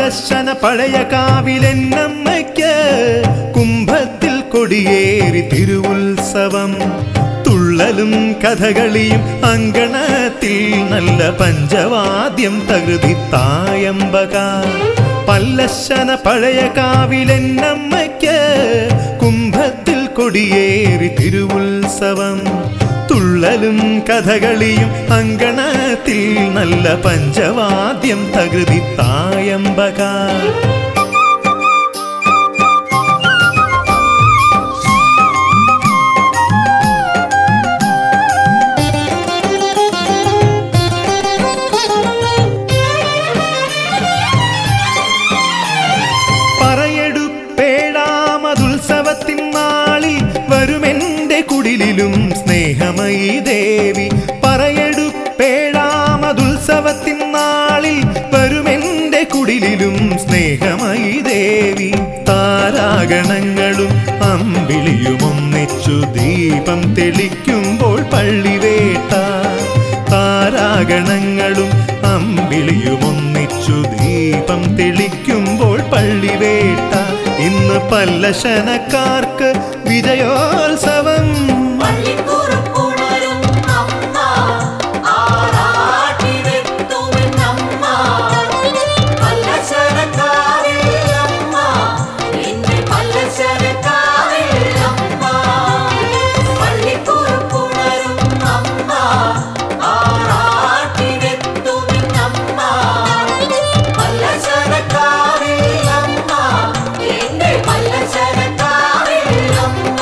പല്ലശന പഴയ കാവിലെന്നമ്മയ്ക്ക് കുംഭത്തിൽ കൊടിയേറി തിരുവുത്സവം തുള്ളലും കഥകളിയും അങ്കണത്തിൽ നല്ല പഞ്ചവാദ്യം തകൃതി തായമ്പക പല്ലശന പഴയ കാവിലെന്നമ്മയ്ക്ക് കുംഭത്തിൽ കൊടിയേറി തിരുവുത്സവം തുള്ളലും കഥകളിയും അങ്കണത്തിൽ നല്ല പഞ്ചവാദ്യം തകൃതി തായമ്പക പറയെടുപ്പേഴാമതുത്സവത്തിൻ നാളിൽ വരുമെന്റെ കുടിലിലും സ്നേഹമയി ദേവി പറയെടുപ്പേഴാമതുത്സവത്തിൻ നാളിൽ വരുമെന്റെ കുടിലിലും സ്നേഹമയി ദേവി താരാഗണങ്ങളും അമ്പിളിയും ഒന്നിച്ചു ദീപം തെളിക്കുമ്പോൾ പള്ളിവേട്ട താരാഗണങ്ങളും അമ്പിളിയും ഒന്നിച്ചു ദീപം തെളിക്കുമ്പോൾ പള്ളിവേട്ട ഇന്ന് പല്ലശനക്കാർക്ക് വിജയോത്സവം പള്ളിക്കുറുപ്പുണരും അമ്മ ആറാട്ടിനെത്തുമെന്നമ്മ പല്ലശരക്കാരിൽ അമ്മ എന്റെ പല്ലശരക്കാരിൽ അമ്മ പള്ളിക്കുറുപ്പുണരും അമ്മ ആറാട്ടിനെത്തുമെന്നമ്മ പല്ലശരക്കാരിൽ അമ്മ എന്റെ പല്ലശരക്കാരിൽ അമ്മ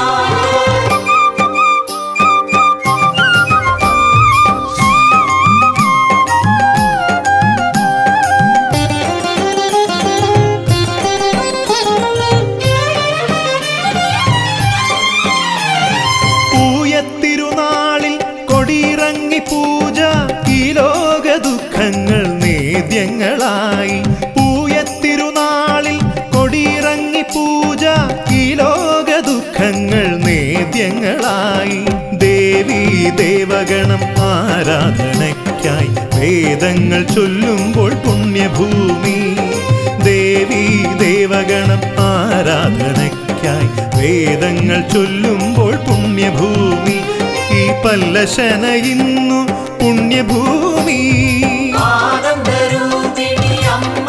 പൂയത്തിരുനാളിൽ കൊടിയിറങ്ങി പൂജ ഈ ലോക ദുഃഖങ്ങൾ നേദ്യങ്ങളായി പൂയത്തിരുനാളിൽ കൊടിയിറങ്ങി പൂജ ഈ ലോക ദുഃഖങ്ങൾ നേദ്യങ്ങളായി ദേവി ദേവഗണം ആരാധനയ്ക്കായി വേദങ്ങൾ ചൊല്ലുമ്പോൾ പുണ്യഭൂമി ദേവി ദേവഗണം ആരാധനയ്ക്കായി വേദങ്ങൾ ചൊല്ലുമ്പോൾ പുണ്യഭൂമി ഈ പല്ലശന ഇന്നു പുണ്യഭൂമി ആനന്ദരൂപിണി അമ്മ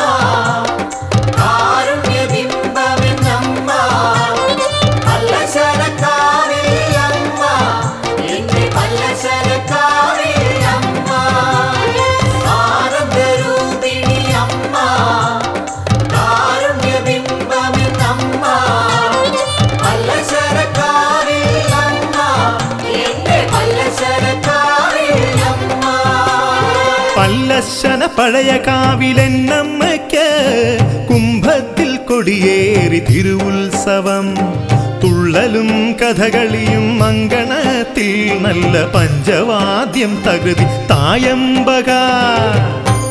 കാരുണ്യബിംബമെന്നമ്മ പല്ലശരക്കാരിൽ അമ്മ എന്റെ പല്ലശരക്കാരിൽ അമ്മ ആനന്ദരൂപിണി അമ്മ കാരുണ്യബിംബമെന്നമ്മ പല്ലശരക്കാരിൽ അമ്മ എന്റെ പല്ലശരക്കാരിൽ അമ്മ പല്ലശന പഴയ കാവിലെന്നമ്മയ്ക്ക് കുംഭത്തിൽ കൊടിയേറി തിരുവുത്സവം തുള്ളലും കഥകളിയും അങ്കണത്തിൽ നല്ല പഞ്ചവാദ്യം തകൃതി തായമ്പക